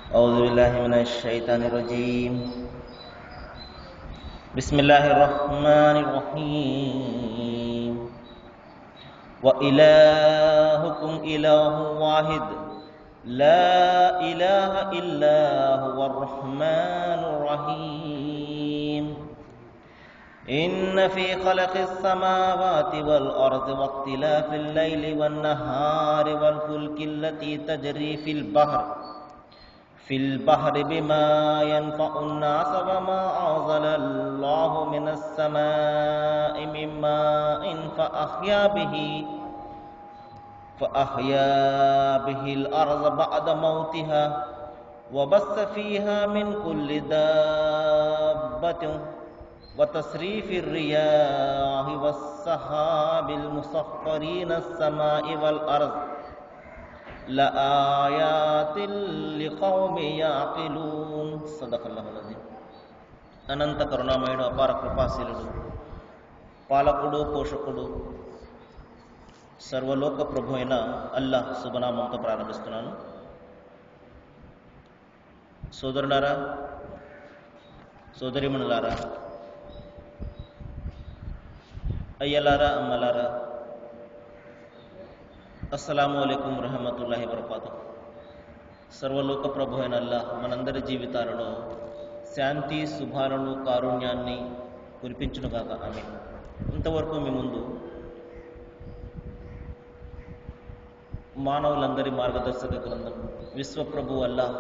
أعوذ بالله من الشيطان الرجيم بسم الله الرحمن الرحيم وإلهكم إله واحد لا إله إلا هو الرحمن الرحيم إن في خلق السماوات والأرض واختلاف الليل والنهار والفلك التي تجري في البحر في البحر بما ينفع الناس وما أنزل الله من السماء من ماء فأحيا به فأحيا به الأرض بعد موتها وبث فيها من كل دابة وتصريف الرياح والسحاب المسخرين السماء والأرض لآيات لقوم يعقلون صدق الله العظيم అనంత కరుణామయుడు అపార కృపాశీలుడు పాలకుడు పోషకుడు సర్వలోక ప్రభు అయిన అల్లాహ్ శుభనామంతో ప్రారంభిస్తున్నాను సోదరులారా సోదరిమణులారా అయ్యలారా అమ్మలారా అస్సలాము అలైకుం రహమతుల్లాహి వరకాతు సర్వలోక ప్రభు అయిన అల్లాహ్ మనందరి జీవితాలలో శాంతి శుభాలను కారుణ్యాన్ని కురిపించునుగాక ఆమె ఇంతవరకు మీ ముందు మానవులందరి మార్గదర్శక గ్రంథం విశ్వప్రభు అల్లాహ్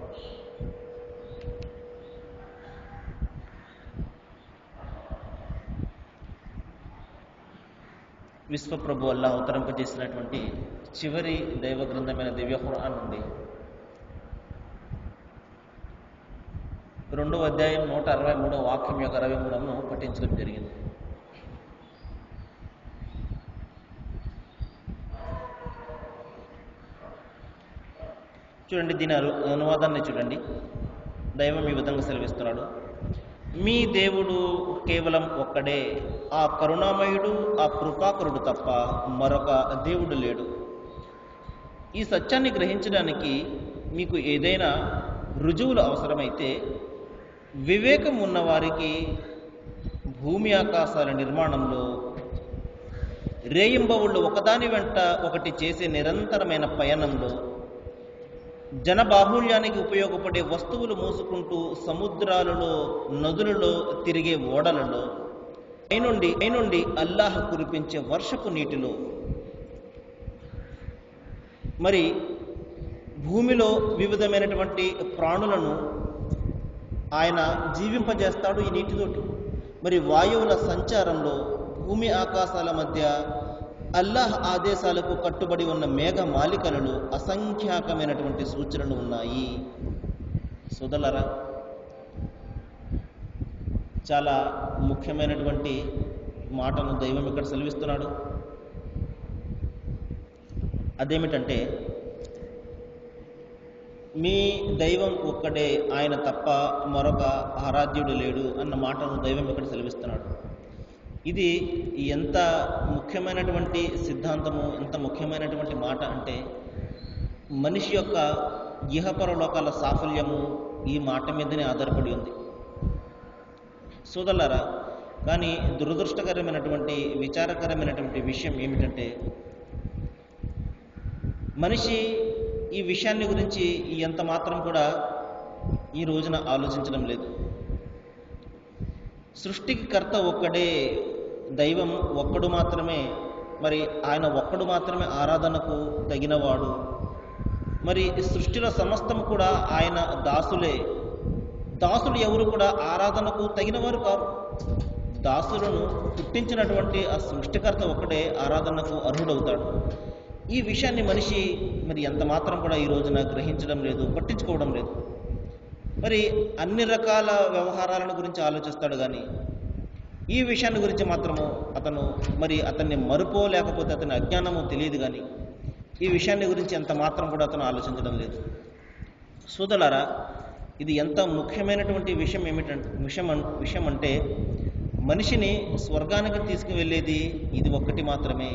విశ్వప్రభు అల్లా అవతరింపజేసినటువంటి చివరి దైవ గ్రంథమైన దివ్య ఖురాన్ ఉంది రెండవ అధ్యాయం నూట అరవై మూడవ వాక్యం యొక్క అరవై మూడవను పఠించడం జరిగింది చూడండి దీని అను- అనువాదాన్ని చూడండి దైవం ఈ విధంగా సెలవిస్తున్నాడు మీ దేవుడు కేవలం ఒక్కడే ఆ కరుణామయుడు ఆ కృపాకరుడు తప్ప మరొక దేవుడు లేడు ఈ సత్యాన్ని గ్రహించడానికి మీకు ఏదైనా రుజువులు అవసరమైతే వివేకం ఉన్నవారికి భూమి ఆకాశాల నిర్మాణంలో రేయింబవుళ్ళు ఒకదాని వెంట ఒకటి చేసే నిరంతరమైన పయనంలో జనబాహుళ్యానికి ఉపయోగపడే వస్తువులు మోసుకుంటూ సముద్రాలలో నదులలో తిరిగే ఓడలలో పైనుండి పైనుండి అల్లాహ్ కురిపించే వర్షపు నీటిలో మరి భూమిలో వివిధమైనటువంటి ప్రాణులను ఆయన జీవింపజేస్తాడు ఈ నీటితోటి మరి వాయువుల సంచారంలో భూమి ఆకాశాల మధ్య అల్లాహ్ ఆదేశాలకు కట్టుబడి ఉన్న మేఘ మాలికలలో అసంఖ్యాకమైనటువంటి సూచనలు ఉన్నాయి సోదలరా చాలా ముఖ్యమైనటువంటి మాటను దైవం ఇక్కడ సెలవిస్తున్నాడు అదేమిటంటే మీ దైవం ఒక్కడే ఆయన తప్ప మరొక ఆరాధ్యుడు లేడు అన్న మాటను దైవం ఇక్కడ సెలవిస్తున్నాడు ఇది ఎంత ముఖ్యమైనటువంటి సిద్ధాంతము ఎంత ముఖ్యమైనటువంటి మాట అంటే మనిషి యొక్క ఇహపరలోకాల సాఫల్యము ఈ మాట మీదనే ఆధారపడి ఉంది సోదరులారా కానీ దురదృష్టకరమైనటువంటి విచారకరమైనటువంటి విషయం ఏమిటంటే మనిషి ఈ విషయాన్ని గురించి ఎంత మాత్రం కూడా ఈ రోజున ఆలోచించడం లేదు సృష్టికి కర్త ఒక్కడే దైవం ఒక్కడు మాత్రమే మరి ఆయన ఒక్కడు మాత్రమే ఆరాధనకు తగినవాడు మరి సృష్టిలో సమస్తం కూడా ఆయన దాసులే దాసులు ఎవరు కూడా ఆరాధనకు తగినవారు కారు దాసులను పుట్టించినటువంటి ఆ సృష్టికర్త ఒక్కడే ఆరాధనకు అర్హుడవుతాడు ఈ విషయాన్ని మనిషి మరి ఎంత మాత్రం కూడా ఈ రోజున గ్రహించడం లేదు పట్టించుకోవడం లేదు మరి అన్ని రకాల వ్యవహారాలను గురించి ఆలోచిస్తాడు కానీ ఈ విషయాన్ని గురించి మాత్రము అతను మరి అతన్ని మరుపో లేకపోతే అతని అజ్ఞానమో తెలియదు కానీ ఈ విషయాన్ని గురించి ఎంత మాత్రం కూడా అతను ఆలోచించడం లేదు సోదలారా ఇది ఎంత ముఖ్యమైనటువంటి విషయం ఏమిటంటే విషయం అన్- విషయం అంటే మనిషిని స్వర్గానికి తీసుకువెళ్ళేది ఇది ఒక్కటి మాత్రమే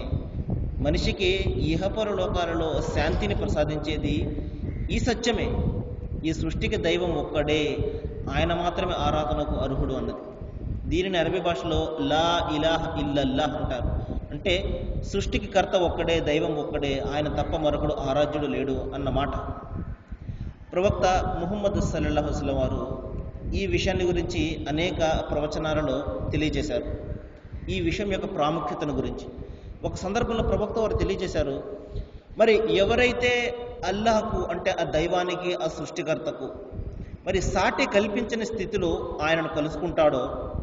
మనిషికి ఇహపర లోకాలలో శాంతిని ప్రసాదించేది ఈ సత్యమే ఈ సృష్టికి దైవం ఒక్కడే ఆయన మాత్రమే ఆరాధనకు అర్హుడు అన్నది దీనిని అరబీ భాషలో లా ఇలాహ ఇల్లల్లాహ్ అంటారు అంటే సృష్టికి కర్త ఒక్కడే దైవం ఒక్కడే ఆయన తప్ప మరొకడు ఆరాధ్యుడు లేడు అన్న మాట ప్రవక్త ముహమ్మద్ సల్లల్లాహు వసల్లం వారు ఈ విషయాన్ని గురించి అనేక ప్రవచనాలలో తెలియజేశారు ఈ విషయం యొక్క ప్రాముఖ్యతను గురించి ఒక సందర్భంలో ప్రవక్త వారు తెలియజేశారు మరి ఎవరైతే అల్లాహకు అంటే ఆ దైవానికి ఆ సృష్టికర్తకు మరి సాటి కల్పించని స్థితిలో ఆయనను కలుసుకుంటాడో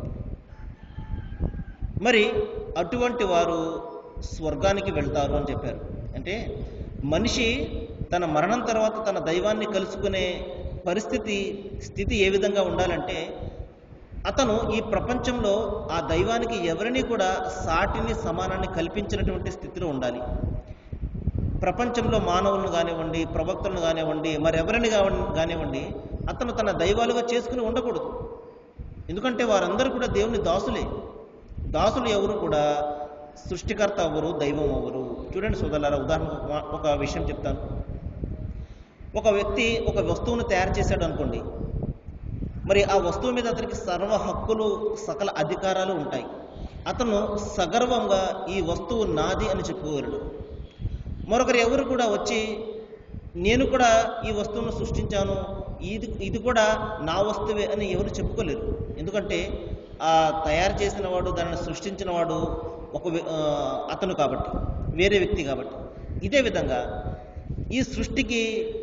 మరి అటువంటి వారు స్వర్గానికి వెళ్తారు అని చెప్పారు అంటే మనిషి తన మరణం తర్వాత తన దైవాన్ని కలుసుకునే పరిస్థితి స్థితి ఏ విధంగా ఉండాలంటే అతను ఈ ప్రపంచంలో ఆ దైవానికి ఎవరిని కూడా సాటిని సమానాన్ని కల్పించినటువంటి స్థితిలో ఉండాలి ప్రపంచంలో మానవులను కానివ్వండి ప్రవక్తలను కానివ్వండి మరెవరిని కావ- కానివ్వండి అతను తన దైవాలుగా చేసుకుని ఉండకూడదు ఎందుకంటే వారందరూ కూడా దేవుని దాసులే దాసులు ఎవరు కూడా సృష్టికర్త ఎవరు దైవం ఎవరు చూడండి సోదరులారా ఉదాహరణకు ఒక- ఒక విషయం చెప్తాను ఒక వ్యక్తి ఒక వస్తువును తయారు చేశాడు అనుకోండి మరి ఆ వస్తువు మీద అతనికి సర్వ హక్కులు సకల అధికారాలు ఉంటాయి అతను సగర్వంగా ఈ వస్తువు నాది అని చెప్పుకోగలడు మరొకరు ఎవరు కూడా వచ్చి నేను కూడా ఈ వస్తువును సృష్టించాను ఇది ఇది కూడా నా వస్తువే అని ఎవరు చెప్పుకోలేరు ఎందుకంటే ఆ తయారు చేసిన వాడు దానిని సృష్టించిన వాడు ఒక వ్య- ఆ, అతను కాబట్టి వేరే వ్యక్తి కాబట్టి ఇదే విధంగా ఈ సృష్టికి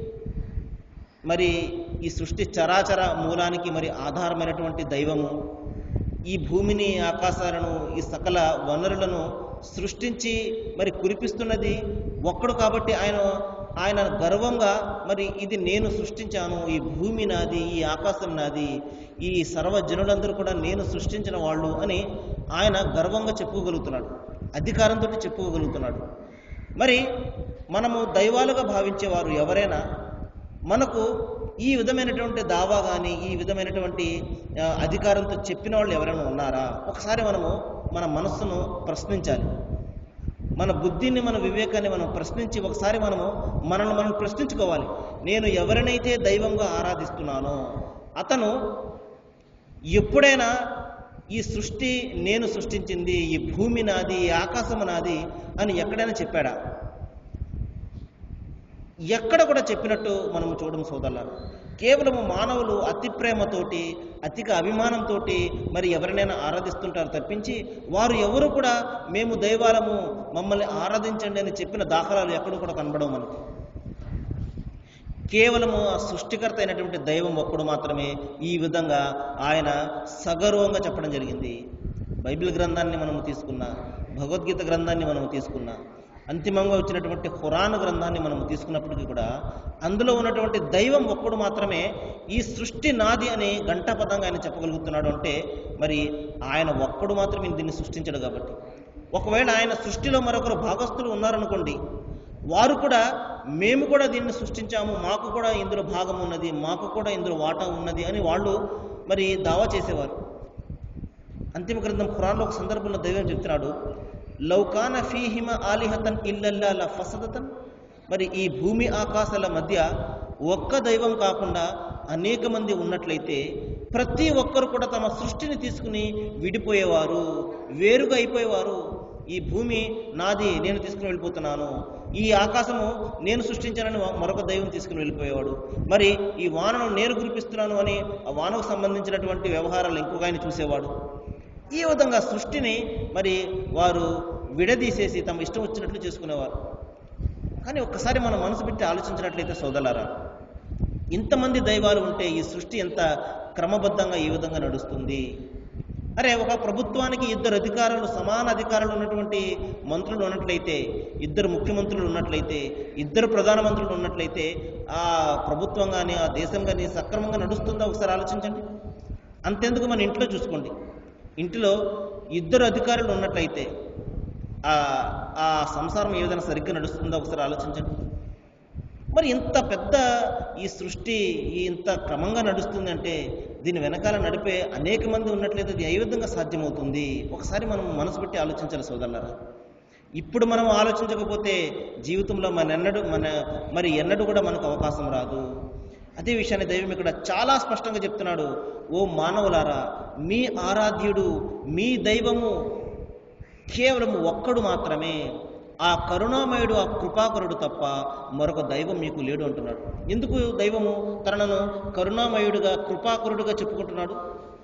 మరి ఈ సృష్టి చరాచర మూలానికి మరి ఆధారమైనటువంటి దైవము ఈ భూమిని ఆకాశాలను ఈ సకల వనరులను సృష్టించి మరి కురిపిస్తున్నది ఒక్కడు కాబట్టి ఆయన ఆయన గర్వంగా మరి ఇది నేను సృష్టించాను ఈ భూమి నాది ఈ ఆకాశం నాది ఈ సర్వజనులందరూ కూడా నేను సృష్టించిన వాళ్ళు అని ఆయన గర్వంగా చెప్పుకోగలుగుతున్నాడు అధికారంతో చెప్పుకోగలుగుతున్నాడు మరి మనము దైవాలుగా భావించేవారు ఎవరైనా మనకు ఈ విధమైనటువంటి దావా కానీ ఈ విధమైనటువంటి ఆ, అధికారంతో చెప్పిన వాళ్ళు ఎవరైనా ఉన్నారా ఒకసారి మనము మన మనస్సును ప్రశ్నించాలి మన బుద్ధిని మన వివేకాన్ని మనం ప్రశ్నించి ఒకసారి మనము మనల్ని మనం ప్రశ్నించుకోవాలి నేను ఎవరినైతే దైవంగా ఆరాధిస్తున్నానో అతను ఎప్పుడైనా ఈ సృష్టి నేను సృష్టించింది ఈ భూమి నాది ఈ ఆకాశము నాది అని ఎక్కడైనా చెప్పాడా ఎక్కడ కూడా చెప్పినట్టు మనం చూడము సోదరులారు కేవలము మానవులు అతి ప్రేమతోటి అతిక అభిమానంతో మరి ఎవరినైనా ఆరాధిస్తుంటారు తప్పించి వారు ఎవరు కూడా మేము దైవాలము మమ్మల్ని ఆరాధించండి అని చెప్పిన దాఖలాలు ఎక్కడూ కూడా కనబడవు మనకు కేవలము ఆ సృష్టికర్త అయినటువంటి దైవం ఒక్కడు మాత్రమే ఈ విధంగా ఆయన సగర్వంగా చెప్పడం జరిగింది బైబిల్ గ్రంథాన్ని మనము తీసుకున్నా భగవద్గీత గ్రంథాన్ని మనము తీసుకున్నా అంతిమంగా వచ్చినటువంటి ఖురాన్ గ్రంథాన్ని మనము తీసుకున్నప్పటికీ కూడా అందులో ఉన్నటువంటి దైవం ఒక్కడు మాత్రమే ఈ సృష్టి నాది అని గంటాపదంగా ఆయన చెప్పగలుగుతున్నాడు అంటే మరి ఆయన ఒక్కడు మాత్రమే దీన్ని సృష్టించాడు కాబట్టి ఒకవేళ ఆయన సృష్టిలో మరొకరు భాగస్థులు ఉన్నారనుకోండి వారు కూడా మేము కూడా దీన్ని సృష్టించాము మాకు కూడా ఇందులో భాగం ఉన్నది మాకు కూడా ఇందులో వాటా ఉన్నది అని వాళ్ళు మరి దావా చేసేవారు అంతిమ గ్రంథం ఖురాన్లో ఒక సందర్భంలో దైవం చెప్తున్నాడు లౌకాన ఫీహిమ ఆలిహతన్ ఇల్లల్లా ల ఫసదతన్ మరి ఈ భూమి ఆకాశాల మధ్య ఒక్క దైవం కాకుండా అనేక మంది ఉన్నట్లయితే ప్రతి ఒక్కరు కూడా తమ సృష్టిని తీసుకుని విడిపోయేవారు వేరుగా అయిపోయేవారు ఈ భూమి నాది నేను తీసుకుని వెళ్ళిపోతున్నాను ఈ ఆకాశము నేను సృష్టించానని మరొక దైవం తీసుకుని వెళ్ళిపోయేవాడు మరి ఈ వానను నేను కురిపిస్తున్నాను అని ఆ వానకు సంబంధించినటువంటి వ్యవహారాలు ఇంకొక ఆయన చూసేవాడు ఈ విధంగా సృష్టిని మరి వారు విడదీసేసి తమ ఇష్టం వచ్చినట్లు చేసుకునేవారు కానీ ఒక్కసారి మనం మనసు పెట్టి ఆలోచించినట్లయితే సోదలారా ఇంతమంది దైవాలు ఉంటే ఈ సృష్టి ఎంత క్రమబద్ధంగా ఈ విధంగా నడుస్తుంది అరే ఒక ప్రభుత్వానికి ఇద్దరు అధికారులు సమాన అధికారులు ఉన్నటువంటి మంత్రులు ఉన్నట్లయితే ఇద్దరు ముఖ్యమంత్రులు ఉన్నట్లయితే ఇద్దరు ప్రధానమంత్రులు ఉన్నట్లయితే ఆ ప్రభుత్వం కానీ ఆ దేశం కానీ సక్రమంగా నడుస్తుందా ఒకసారి ఆలోచించండి అంతెందుకు మన ఇంట్లో చూసుకోండి ఇంటిలో ఇద్దరు అధికారులు ఉన్నట్లయితే ఆ ఆ సంసారం ఏ విధంగా సరిగ్గా నడుస్తుందో ఒకసారి ఆలోచించండి మరి ఇంత పెద్ద ఈ సృష్టి ఈ ఇంత క్రమంగా నడుస్తుంది అంటే దీని వెనకాల నడిపే అనేక మంది ఉన్నట్లయితే అది ఏ విధంగా సాధ్యమవుతుంది ఒకసారి మనం మనసు పెట్టి ఆలోచించాలి సోదరులారా ఇప్పుడు మనం ఆలోచించకపోతే జీవితంలో మన ఎన్నడూ మన మరి ఎన్నడూ కూడా మనకు అవకాశం రాదు అదే విషయాన్ని దైవం ఇక్కడ చాలా స్పష్టంగా చెప్తున్నాడు ఓ మానవులారా మీ ఆరాధ్యుడు మీ దైవము కేవలం ఒక్కడు మాత్రమే ఆ కరుణామయుడు ఆ కృపాకరుడు తప్ప మరొక దైవం మీకు లేడు అంటున్నాడు ఎందుకు దైవము తనను కరుణామయుడుగా కృపాకరుడుగా చెప్పుకుంటున్నాడు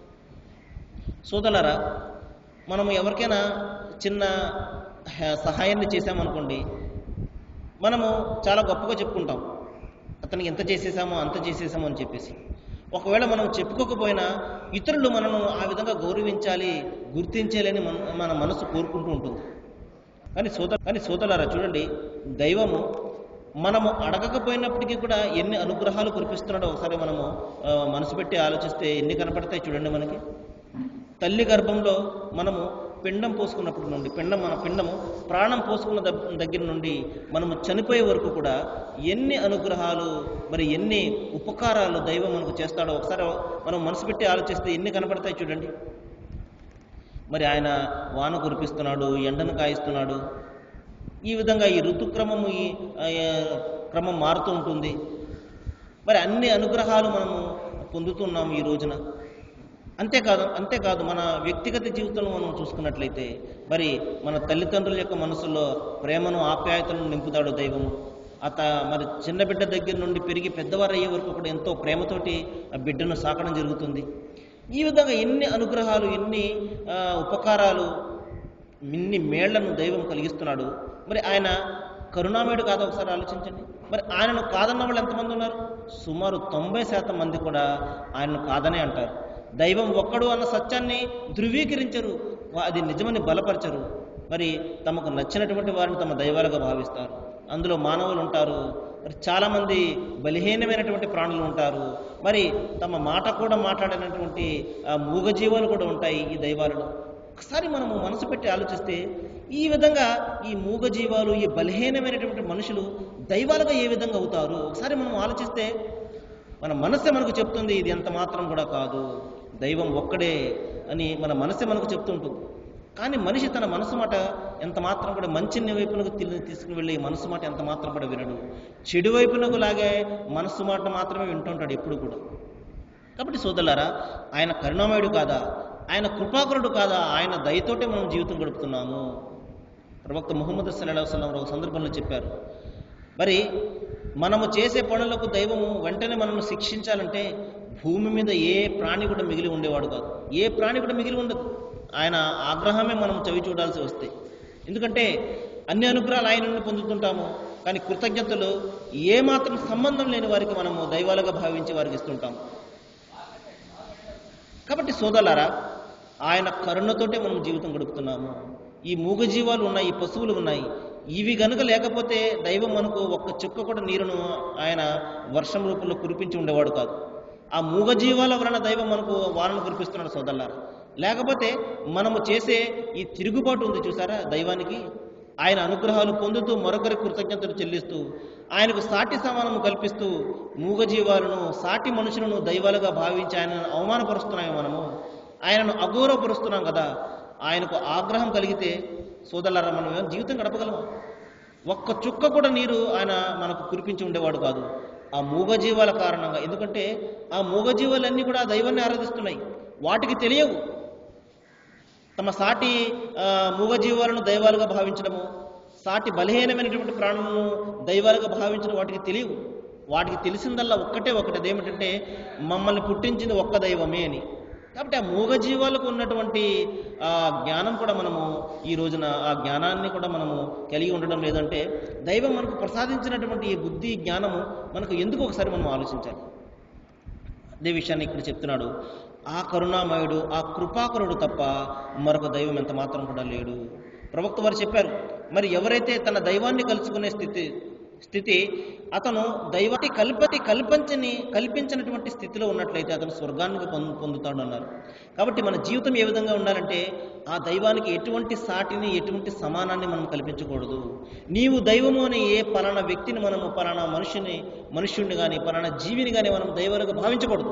సోదలరా మనము ఎవరికైనా చిన్న హ- సహాయాన్ని చేశామనుకోండి మనము చాలా గొప్పగా చెప్పుకుంటాం అతనికి ఎంత చేసేసామో అంత చేసేసామో అని చెప్పేసి ఒకవేళ మనం చెప్పుకోకపోయినా ఇతరులు మనను ఆ విధంగా గౌరవించాలి గుర్తించాలని మన మన మనసు కోరుకుంటూ ఉంటుంది కానీ సోదర కానీ సోదరులారా చూడండి దైవము మనము అడగకపోయినప్పటికీ కూడా ఎన్ని అనుగ్రహాలు కురిపిస్తున్నాడో ఒకసారి మనము ఆ, మనసు పెట్టి ఆలోచిస్తే ఎన్ని కనపడతాయి చూడండి మనకి తల్లి గర్భంలో మనము పిండం పోసుకున్నప్పటి నుండి పిండం మన పిండము ప్రాణం పోసుకున్న దగ్- దగ్గర నుండి మనము చనిపోయే వరకు కూడా ఎన్ని అనుగ్రహాలు మరి ఎన్ని ఉపకారాలు దైవం మనకు చేస్తాడో ఒకసారి మనం మనసు పెట్టి ఆలోచిస్తే ఎన్ని కనపడతాయి చూడండి మరి ఆయన వాన కురిపిస్తున్నాడు ఎండను కాయిస్తున్నాడు ఈ విధంగా ఈ ఋతుక్రమము ఈ ఆ, క్రమం మారుతూ ఉంటుంది మరి అన్ని అనుగ్రహాలు మనము పొందుతున్నాము ఈ రోజున అంతేకాదు అంతేకాదు మన వ్యక్తిగత జీవితంలో మనం చూసుకున్నట్లయితే మరి మన తల్లిదండ్రుల యొక్క మనసులో ప్రేమను ఆప్యాయతలను నింపుతాడు దైవము అత మరి చిన్న బిడ్డ దగ్గర నుండి పెరిగి పెద్దవారు అయ్యే వరకు కూడా ఎంతో ప్రేమతోటి ఆ బిడ్డను సాకడం జరుగుతుంది ఈ విధంగా ఎన్ని అనుగ్రహాలు ఎన్ని ఆ, ఉపకారాలు ఇన్ని మేళ్లను దైవం కలిగిస్తున్నాడు మరి ఆయన కరుణామయుడు కాదా ఒకసారి ఆలోచించండి మరి ఆయనను కాదన్న వాళ్ళు ఎంతమంది ఉన్నారు సుమారు తొంభై శాతం మంది కూడా ఆయనను కాదనే అంటారు దైవం ఒక్కడు అన్న సత్యాన్ని ధృవీకరించరు వా- అది నిజమని బలపరచరు మరి తమకు నచ్చినటువంటి వారిని తమ దైవాలుగా భావిస్తారు అందులో మానవులు ఉంటారు మరి చాలామంది బలహీనమైనటువంటి ప్రాణులు ఉంటారు మరి తమ మాట కూడా మాట్లాడినటువంటి ఆ, మూగజీవాలు కూడా ఉంటాయి ఈ దైవాలలో ఒకసారి మనము మనసు పెట్టి ఆలోచిస్తే ఈ విధంగా ఈ మూగజీవాలు ఈ బలహీనమైనటువంటి మనుషులు దైవాలుగా ఏ విధంగా అవుతారు ఒకసారి మనం ఆలోచిస్తే మన మనసే మనకు చెప్తుంది ఇది ఎంత మాత్రం కూడా కాదు దైవం ఒక్కడే అని మన మనసే మనకు చెప్తుంటుంది కానీ మనిషి తన మనసు మాట ఎంత మాత్రం కూడా మంచి వైపునకు తీ- తీసుకుని వెళ్ళి మనసు మాట ఎంత మాత్రం కూడా వినడు చెడు వైపునకు లాగే మనస్సు మాట మాత్రమే వింటుంటాడు ఎప్పుడు కూడా కాబట్టి సోదరులారా ఆయన కరుణామయుడు కాదా ఆయన కృపాకరుడు కాదా ఆయన దయతోటే మనం జీవితం గడుపుతున్నాము ప్రవక్త ముహమ్మద్ సల్లాహు వసల్లం ఒక సందర్భంలో చెప్పారు మరి మనము చేసే పనులకు దైవము వెంటనే మనల్ని శిక్షించాలంటే భూమి మీద ఏ ప్రాణి కూడా మిగిలి ఉండేవాడు కాదు ఏ ప్రాణి కూడా మిగిలి ఉండదు ఆయన ఆగ్రహమే మనం చవి చూడాల్సి వస్తే ఎందుకంటే అన్ని అనుగ్రహాలు ఆయన నుండి పొందుతుంటాము కానీ కృతజ్ఞతలు ఏమాత్రం సంబంధం లేని వారికి మనము దైవాలుగా భావించి వారికి ఇస్తుంటాము కాబట్టి సోదరులారా ఆయన కరుణతోటే మనం జీవితం గడుపుతున్నాము ఈ మూగజీవాలు ఉన్నాయి ఈ పశువులు ఉన్నాయి ఇవి గనుక లేకపోతే దైవం మనకు ఒక్క చుక్క కూడా నీరును ఆయన వర్షం రూపంలో కురిపించి ఉండేవాడు కాదు ఆ మూగజీవాల వలన దైవం మనకు వానను కురిపిస్తున్నాడు సోదరులారా లేకపోతే మనము చేసే ఈ తిరుగుబాటు ఉంది చూసారా దైవానికి ఆయన అనుగ్రహాలు పొందుతూ మరొకరి కృతజ్ఞతలు చెల్లిస్తూ ఆయనకు సాటి సమానము కల్పిస్తూ మూగజీవాలను సాటి మనుషులను దైవాలుగా భావించి ఆయనను అవమానపరుస్తున్నాము మనము ఆయనను అగౌరవపరుస్తున్నాం కదా ఆయనకు ఆగ్రహం కలిగితే సోదరులారా మనం ఏం జీవితం గడపగలమా ఒక్క చుక్క కూడా నీరు ఆయన మనకు కురిపించి ఉండేవాడు కాదు ఆ మూగజీవాల కారణంగా ఎందుకంటే ఆ మూగజీవాలన్నీ కూడా ఆ దైవాన్ని ఆరాధిస్తున్నాయి వాటికి తెలియవు తమ సాటి ఆ, మూగజీవాలను దైవాలుగా భావించడము సాటి బలహీనమైనటువంటి ప్రాణులను దైవాలుగా భావించడం వాటికి తెలియవు వాటికి తెలిసిందల్లా ఒక్కటే ఒకటి అదేమిటంటే మమ్మల్ని పుట్టించింది ఒక్క దైవమే అని కాబట్టి ఆ మూగజీవాలకు ఉన్నటువంటి ఆ జ్ఞానం కూడా మనము ఈ రోజున ఆ జ్ఞానాన్ని కూడా మనము కలిగి ఉండడం లేదంటే దైవం మనకు ప్రసాదించినటువంటి ఈ బుద్ధి జ్ఞానము మనకు ఎందుకు ఒకసారి మనం ఆలోచించాలి అదే విషయాన్ని ఇక్కడ చెప్తున్నాడు ఆ కరుణామయుడు ఆ కృపాకరుడు తప్ప మరొక దైవం ఎంత మాత్రం కూడా లేడు ప్రవక్త వారు చెప్పారు మరి ఎవరైతే తన దైవాన్ని కలుసుకునే స్థితి స్థితి అతను దైవాన్ని కల్పతి కల్పించని కల్పించినటువంటి స్థితిలో ఉన్నట్లయితే అతను స్వర్గానికి పొందు పొందుతాడు అన్నారు కాబట్టి మన జీవితం ఏ విధంగా ఉండాలంటే ఆ దైవానికి ఎటువంటి సాటిని ఎటువంటి సమానాన్ని మనం కల్పించకూడదు నీవు దైవము అనే ఏ పలానా వ్యక్తిని మనము పలానా మనిషిని మనుష్యుడిని కానీ పలానా జీవిని కానీ మనం దైవాలుగా భావించకూడదు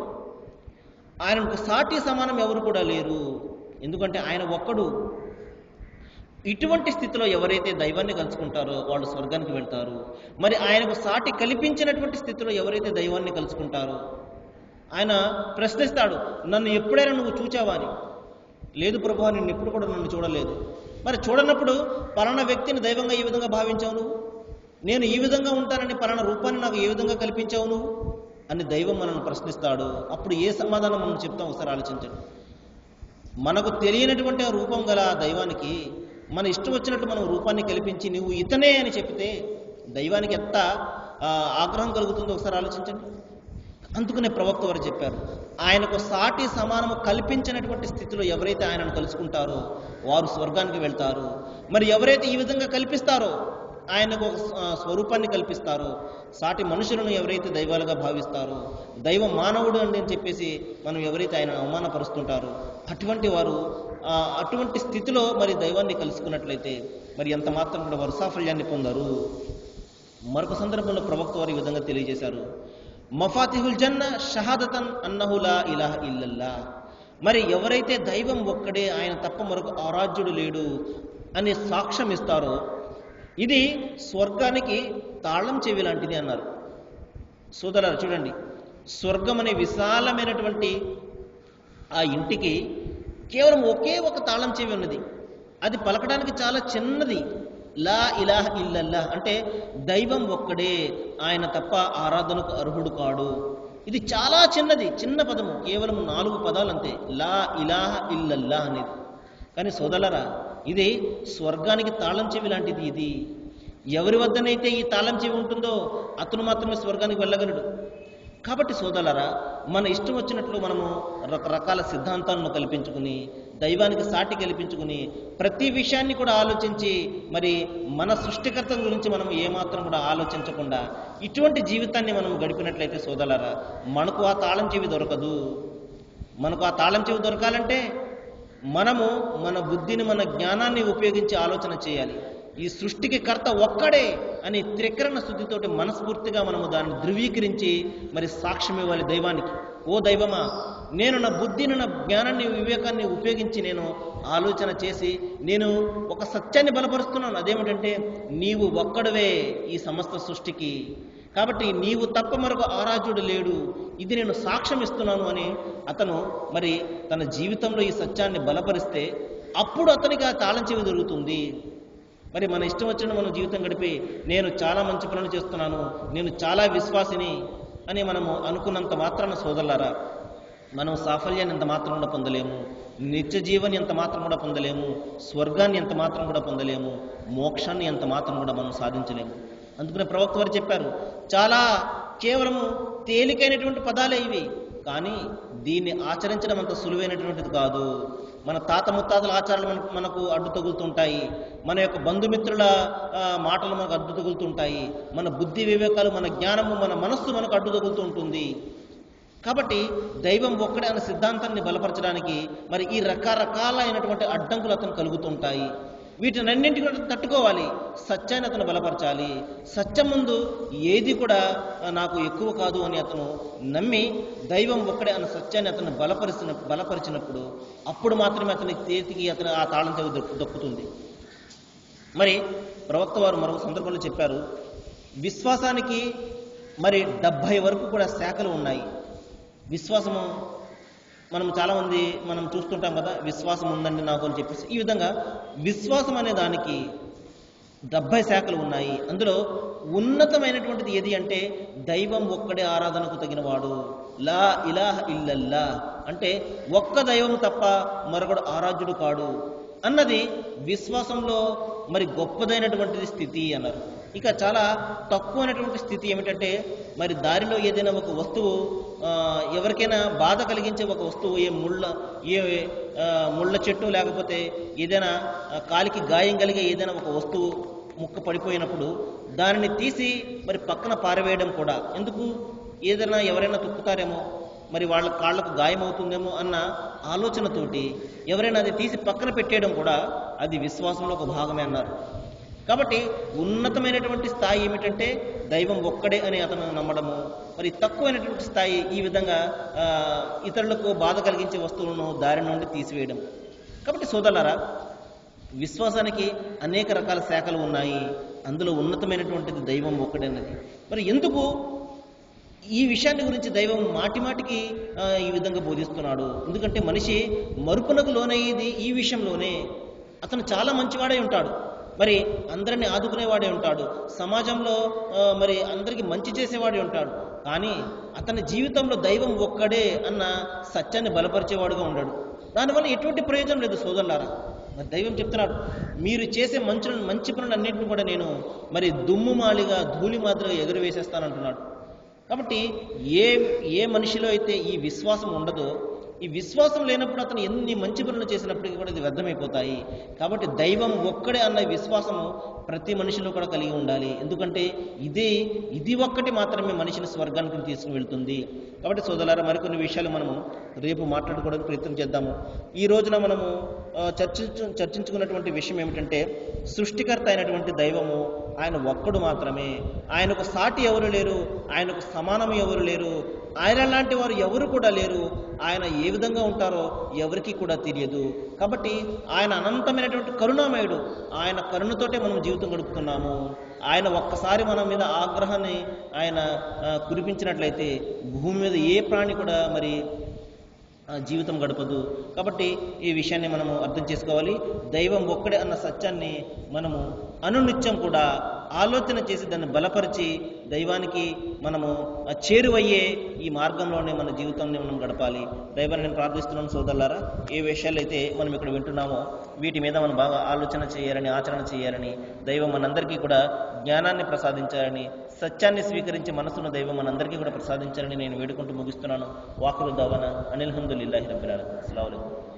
ఆయనకు సాటి సమానం ఎవరు కూడా లేరు ఎందుకంటే ఆయన ఒక్కడు ఇటువంటి స్థితిలో ఎవరైతే దైవాన్ని కలుసుకుంటారో వాళ్ళు స్వర్గానికి వెళ్తారు మరి ఆయనకు సాటి కల్పించినటువంటి స్థితిలో ఎవరైతే దైవాన్ని కలుసుకుంటారో ఆయన ప్రశ్నిస్తాడు నన్ను ఎప్పుడైనా నువ్వు చూచావా అని లేదు ప్రభు నిన్ను ఎప్పుడు కూడా నన్ను చూడలేదు మరి చూడనప్పుడు పలానా వ్యక్తిని దైవంగా ఏ విధంగా భావించావు నువ్వు నేను ఈ విధంగా ఉంటానని పలానా రూపాన్ని నాకు ఏ విధంగా కల్పించావు నువ్వు అని దైవం మనల్ని ప్రశ్నిస్తాడు అప్పుడు ఏ సమాధానం మనం చెప్తాం ఒకసారి ఆలోచించండి మనకు తెలియనటువంటి ఆ రూపం గల ఆ దైవానికి మన ఇష్టం వచ్చినట్టు మనం రూపాన్ని కల్పించి నువ్వు ఇతనే అని చెప్తే దైవానికి ఎంత ఆ, ఆగ్రహం కలుగుతుందో ఒకసారి ఆలోచించండి అందుకనే ప్రవక్త వారు చెప్పారు ఆయనకు సాటి సమానము కల్పించినటువంటి స్థితిలో ఎవరైతే ఆయనను కలుసుకుంటారో వారు స్వర్గానికి వెళ్తారు మరి ఎవరైతే ఈ విధంగా కల్పిస్తారో ఆయనకు ఒక స్వ- ఆ, స్వరూపాన్ని కల్పిస్తారో సాటి మనుషులను ఎవరైతే దైవాలుగా భావిస్తారో దైవ మానవుడు అని చెప్పేసి మనం ఎవరైతే ఆయన అవమానపరుస్తుంటారో అటువంటి వారు ఆ, అటువంటి స్థితిలో మరి దైవాన్ని కలుసుకున్నట్లయితే మరి ఎంత మాత్రం కూడా వారు సాఫల్యాన్ని పొందారు మరొక సందర్భంలో ప్రవక్త వారు ఈ విధంగా తెలియజేశారు మఫాతిహుల్ జన్న షహాదతన్ అన్నహులా ఇలాహ ఇల్లల్లా మరి ఎవరైతే దైవం ఒక్కడే ఆయన తప్ప మరొక ఆరాధ్యుడు లేడు అని సాక్ష్యం ఇస్తారో ఇది స్వర్గానికి తాళం చెవి లాంటిది అన్నారు సోదరులారా చూడండి స్వర్గం అనే విశాలమైనటువంటి ఆ ఇంటికి కేవలం ఒకే ఒక తాళం చెవి ఉన్నది అది పలకడానికి చాలా చిన్నది లా ఇలాహ ఇల్లల్లా అంటే దైవం ఒక్కడే ఆయన తప్ప ఆరాధనకు అర్హుడు కాడు ఇది చాలా చిన్నది చిన్న పదము కేవలం నాలుగు పదాలు అంతే లా ఇలాహ ఇల్లల్లా అనేది కానీ సోదలరా ఇది స్వర్గానికి తాళం చెవి లాంటిది ఇది ఎవరి వద్దనైతే ఈ తాళం చెవి ఉంటుందో అతను మాత్రమే స్వర్గానికి వెళ్ళగలడు కాబట్టి సోదరులారా మన ఇష్టం వచ్చినట్లు మనము రకరకాల సిద్ధాంతాలను కల్పించుకుని దైవానికి సాటి కల్పించుకుని ప్రతి విషయాన్ని కూడా ఆలోచించి మరి మన సృష్టికర్త గురించి మనం ఏమాత్రం కూడా ఆలోచించకుండా ఇటువంటి జీవితాన్ని మనం గడిపినట్లయితే సోదరులారా మనకు ఆ తాళం చెవి దొరకదు మనకు ఆ తాళం చెవి దొరకాలంటే మనము మన బుద్ధిని మన జ్ఞానాన్ని ఉపయోగించి ఆలోచన చేయాలి ఈ సృష్టికి కర్త ఒక్కడే అని త్రికరణ శుద్ధితోటి మనస్ఫూర్తిగా మనము దాన్ని ధృవీకరించి మరి సాక్ష్యం ఇవ్వాలి దైవానికి ఓ దైవమా నేను నా బుద్ధిని నా జ్ఞానాన్ని వివేకాన్ని ఉపయోగించి నేను ఆలోచన చేసి నేను ఒక సత్యాన్ని బలపరుస్తున్నాను అదేమిటంటే నీవు ఒక్కడవే ఈ సమస్త సృష్టికి కాబట్టి నీవు తప్ప మరొక ఆరాధ్యుడు లేడు ఇది నేను సాక్ష్యం ఇస్తున్నాను అని అతను మరి తన జీవితంలో ఈ సత్యాన్ని బలపరిస్తే అప్పుడు అతనికి ఆ తాళం చెవి దొరుకుతుంది మరి మన ఇష్టం వచ్చిన మనం జీవితం గడిపి నేను చాలా మంచి పనులు చేస్తున్నాను నేను చాలా విశ్వాసిని అని మనము అనుకున్నంత మాత్రాన సోదరులారా మనం సాఫల్యాన్ని ఎంత మాత్రం కూడా పొందలేము నిత్య జీవని ఎంత మాత్రం కూడా పొందలేము స్వర్గాన్ని ఎంత మాత్రం కూడా పొందలేము మోక్షాన్ని ఎంత మాత్రం కూడా మనం సాధించలేము అందుకనే ప్రవక్త వారు చెప్పారు చాలా కేవలము తేలికైనటువంటి పదాలే ఇవి కానీ దీన్ని ఆచరించడం అంత సులువైనటువంటిది కాదు మన తాత ముత్తాతల ఆచారాలు మనకు మనకు అడ్డు తగులుతుంటాయి మన యొక్క బంధుమిత్రుల ఆ, మాటలు మనకు అడ్డు తగులుతుంటాయి మన బుద్ధి వివేకాలు మన జ్ఞానము మన మనస్సు మనకు అడ్డు తగులుతూ ఉంటుంది కాబట్టి దైవం ఒక్కడే అనే సిద్ధాంతాన్ని బలపరచడానికి మరి ఈ రకరకాలైనటువంటి అడ్డంకులు అతను కలుగుతుంటాయి వీటినన్నింటి కూడా తట్టుకోవాలి సత్యాన్ని అతను బలపరచాలి సత్యం ముందు ఏది కూడా ఆ, నాకు ఎక్కువ కాదు అని అతను నమ్మి దైవం ఒక్కడే అన్న సత్యాన్ని అతను బలపరిచిన బలపరిచినప్పుడు అప్పుడు మాత్రమే అతని చేతికి అతను ఆ తాళం చెవి దొక్కు- దొక్కుతుంది మరి ప్రవక్త వారు మరొక సందర్భంలో చెప్పారు విశ్వాసానికి మరి డెబ్భై వరకు కూడా శాఖలు ఉన్నాయి విశ్వాసము మనం చాలామంది మనం చూస్తుంటాం కదా విశ్వాసం ఉందండి నాకు అని చెప్పేసి ఈ విధంగా విశ్వాసం అనే దానికి డెబ్భై శాఖలు ఉన్నాయి అందులో ఉన్నతమైనటువంటిది ఏది అంటే దైవం ఒక్కడే ఆరాధనకు తగినవాడు లా ఇలాహ ఇల్లల్లా అంటే ఒక్క దైవం తప్ప మరొకడు ఆరాధ్యుడు కాడు అన్నది విశ్వాసంలో మరి గొప్పదైనటువంటిది స్థితి అన్నారు ఇక చాలా తక్కువైనటువంటి స్థితి ఏమిటంటే మరి దారిలో ఏదైనా ఒక వస్తువు ఆ, ఎవరికైనా బాధ కలిగించే ఒక వస్తువు ఏ ముళ్ళ ఏ ఆ, ముళ్ళ చెట్టు లేకపోతే ఏదైనా ఆ, కాలికి గాయం కలిగే ఏదైనా ఒక వస్తువు ముక్క పడిపోయినప్పుడు దానిని తీసి మరి పక్కన పారవేయడం కూడా ఎందుకు ఏదైనా ఎవరైనా తొక్కుతారేమో మరి వాళ్ళ కాళ్ళకు గాయం అవుతుందేమో అన్న ఆలోచనతోటి ఎవరైనా అది తీసి పక్కన పెట్టేయడం కూడా అది విశ్వాసంలో ఒక భాగమే అన్నారు కాబట్టి ఉన్నతమైనటువంటి స్థాయి ఏమిటంటే దైవం ఒక్కడే అని అతను నమ్మడము మరి తక్కువైనటువంటి స్థాయి ఈ విధంగా ఆ, ఇతరులకు బాధ కలిగించే వస్తువులను దారి నుండి తీసివేయడం కాబట్టి సోదరులారా విశ్వాసానికి అనేక రకాల శాఖలు ఉన్నాయి అందులో ఉన్నతమైనటువంటిది దైవం ఒక్కడేనది మరి ఎందుకు ఈ విషయాన్ని గురించి దైవం మాటి మాటికి ఆ, ఈ విధంగా బోధిస్తున్నాడు ఎందుకంటే మనిషి మరుపునకు లోనయ్యేది ఈ విషయంలోనే అతను చాలా మంచివాడై ఉంటాడు మరి అందరిని ఆదుకునేవాడే ఉంటాడు సమాజంలో ఆ, మరి అందరికీ మంచి చేసేవాడే ఉంటాడు కానీ అతని జీవితంలో దైవం ఒక్కడే అన్న సత్యాన్ని బలపరిచేవాడుగా ఉన్నాడు దానివల్ల ఎటువంటి ప్రయోజనం లేదు సోదరులారా మరి దైవం చెప్తున్నాడు మీరు చేసే మంచి మంచి పనులన్నింటిని కూడా నేను మరి దుమ్ము మాలిగా ధూళి మాదిరిగా ఎగురవేసేస్తానంటున్నాడు కాబట్టి ఏ ఏ మనిషిలో అయితే ఈ విశ్వాసం ఉండదో ఈ విశ్వాసం లేనప్పుడు అతను ఎన్ని మంచి పనులు చేసినప్పటికీ కూడా ఇది వ్యర్థమైపోతాయి కాబట్టి దైవం ఒక్కడే అన్న విశ్వాసము ప్రతి మనిషిలో కూడా కలిగి ఉండాలి ఎందుకంటే ఇది ఇది ఒక్కటి మాత్రమే మనిషిని స్వర్గానికి తీసుకుని వెళ్తుంది కాబట్టి సోదరులారా మరికొన్ని విషయాలు మనము రేపు మాట్లాడుకోవడానికి ప్రయత్నం చేద్దాము ఈ రోజున మనము ఆ, చర్చించు చర్చించుకున్నటువంటి విషయం ఏమిటంటే సృష్టికర్త అయినటువంటి దైవము ఆయన ఒక్కడు మాత్రమే ఆయనకు సాటి ఎవరు లేరు ఆయనకు సమానం ఎవరు లేరు ఆయన లాంటి వారు ఎవరు కూడా లేరు ఆయన ఏ విధంగా ఉంటారో ఎవరికి కూడా తెలియదు కాబట్టి ఆయన అనంతమైనటువంటి కరుణామయుడు ఆయన కరుణతోటే మనం జీవితం గడుపుతున్నాము ఆయన ఒక్కసారి మన మీద ఆగ్రహాన్ని ఆయన ఆ, కురిపించినట్లయితే భూమి మీద ఏ ప్రాణి కూడా మరి ఆ, జీవితం గడపదు కాబట్టి ఈ విషయాన్ని మనము అర్థం చేసుకోవాలి దైవం ఒక్కడే అన్న సత్యాన్ని మనము అనునిత్యం కూడా ఆలోచన చేసి దాన్ని బలపరిచి దైవానికి మనము ఆ, చేరువయ్యే ఈ మార్గంలోనే మన జీవితాన్ని మనం గడపాలి దైవాన్ని నేను ప్రార్థిస్తున్నాను సోదరులారా ఏ విషయాలు అయితే మనం ఇక్కడ వింటున్నామో వీటి మీద మనం బాగా ఆలోచన చేయాలని ఆచరణ చేయాలని దైవం మనందరికీ కూడా జ్ఞానాన్ని ప్రసాదించాలని సత్యాన్ని స్వీకరించి మనసున్న దైవం మనందరికీ కూడా ప్రసాదించాలని నేను వేడుకుంటూ ముగిస్తున్నాను వాకులు దావన అనిల్ హందులిల్లాహి రబ్బిల్ ఆలమీన్ అస్సలాము అలైకుం